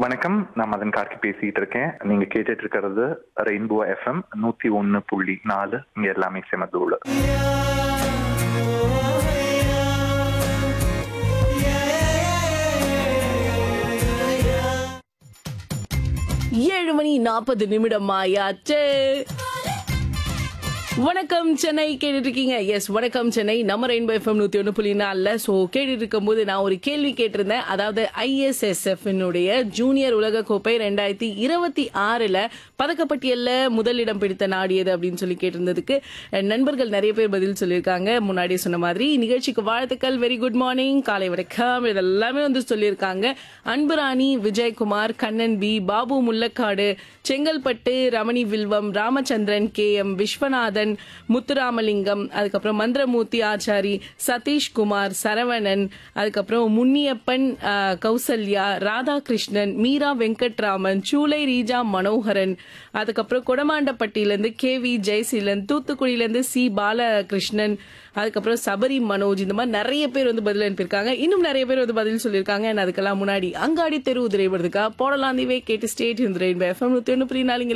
வணக்கம் நான் மதன் கார்கி பேசிட்டு இருக்கேன் நீங்க கேட்டுட்டு இருக்கிறது ரெயின்போ எஃப்எம் நூத்தி ஒன்னு புள்ளி நாலு இங்க எல்லாமே செமதூள் ஏழு மணி நாற்பது நிமிடம் ஆயாச்சு வணக்கம் சென்னை கேட்டுட்டு இருக்கீங்க எஸ் வணக்கம் சென்னை நம்ம ரெயின்போ எஃப்எம் நூத்தி ஒன்று புள்ளி நாலில் ஸோ கேட்டுட்டு இருக்கும்போது நான் ஒரு கேள்வி கேட்டிருந்தேன் அதாவது ஐஎஸ்எஸ்எஃப் ஜூனியர் உலக கோப்பை ரெண்டாயிரத்தி இருபத்தி ஆறுல பதக்கப்பட்டியல்ல முதலிடம் பிடித்த நாடு எது அப்படின்னு சொல்லி கேட்டிருந்ததுக்கு அஹ், நண்பர்கள் நிறைய பேர் பதில் சொல்லியிருக்காங்க முன்னாடியே சொன்ன மாதிரி நிகழ்ச்சிக்கு வாழ்த்துக்கள் வெரி குட் மார்னிங் காலை வணக்கம் இதெல்லாமே வந்து சொல்லியிருக்காங்க Anburani Vijayakumar Kannan P Babu Mullakkadu Chengalpattu Ramani Vilvam Ramachandran K M Viswanathan Muthuramalingam அதுக்கப்புறம் மந்திரமூர்த்தி ஆச்சாரி சதீஷ் குமார் சரவணன் அதுக்கப்புறம் முன்னியப்பன் ஆஹ், கௌசல்யா ராதாகிருஷ்ணன் மீரா வெங்கட்ராமன் சூலை ரீஜா மனோகரன் அதுக்கப்புறம் கொடமாண்டப்பட்டியிலேருந்து கே வி ஜெயசீலன் தூத்துக்குடியிலேருந்து சி பாலகிருஷ்ணன் அதுக்கப்புறம் சபரி மனோஜ் இந்த மாதிரி நிறைய பேர் வந்து பதில் அனுப்பியிருக்காங்க இன்னும் நிறைய பேர் வந்து பதில் சொல்லியிருக்காங்க and அதுக்கெல்லாம் முன்னாடி அங்காடி தெரு திரைப்படுறதுக்கா போடலாம் தீவே கேட்டு ஸ்டேட் இந்த ரெயின்போ எஃப்எம் நூற்றி ஒன்று புள்ளி நாலுங்க